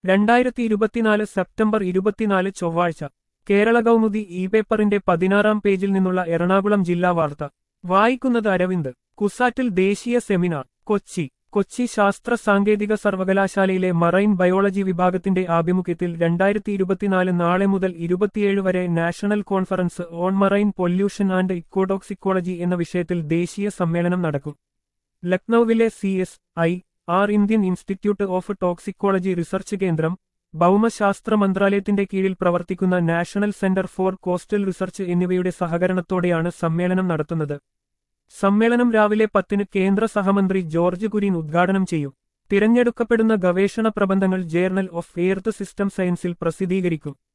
രണ്ടായിരത്തി ഇരുപത്തിനാല് സെപ്റ്റംബർ ഇരുപത്തിനാല് ചൊവ്വാഴ്ച കേരള കൗമുദി ഇ പേപ്പറിന്റെ പതിനാറാം പേജിൽ നിന്നുള്ള എറണാകുളം ജില്ലാ വാർത്ത വായിക്കുന്നത് അരവിന്ദ് കുസാറ്റിൽ ദേശീയ സെമിനാർ കൊച്ചി കൊച്ചി ശാസ്ത്ര സാങ്കേതിക സർവകലാശാലയിലെ മറൈൻ ബയോളജി വിഭാഗത്തിന്റെ ആഭിമുഖ്യത്തിൽ രണ്ടായിരത്തി ഇരുപത്തിനാല് നാളെ മുതൽ ഇരുപത്തിയേഴ് വരെ national conference on marine pollution and ecotoxicology എന്ന വിഷയത്തിൽ ദേശീയ സമ്മേളനം നടക്കും ലക്നൌവിലെ C S I R Indian institute of toxicology research കേന്ദ്രം ഭൗമശാസ്ത്ര മന്ത്രാലയത്തിന്റെ കീഴിൽ പ്രവർത്തിക്കുന്ന national centre for coastal research എന്നിവയുടെ സഹകരണത്തോടെയാണ് സമ്മേളനം നടത്തുന്നത് സമ്മേളനം രാവിലെ പത്തിന് കേന്ദ്ര സഹമന്ത്രി ജോർജ് കുര്യൻ ഉദ്ഘാടനം ചെയ്യും തിരഞ്ഞെടുക്കപ്പെടുന്ന ഗവേഷണ പ്രബന്ധങ്ങൾ ജേർണൽ ഓഫ് എയർത്ത് സിസ്റ്റം സയൻസിൽ പ്രസിദ്ധീകരിക്കും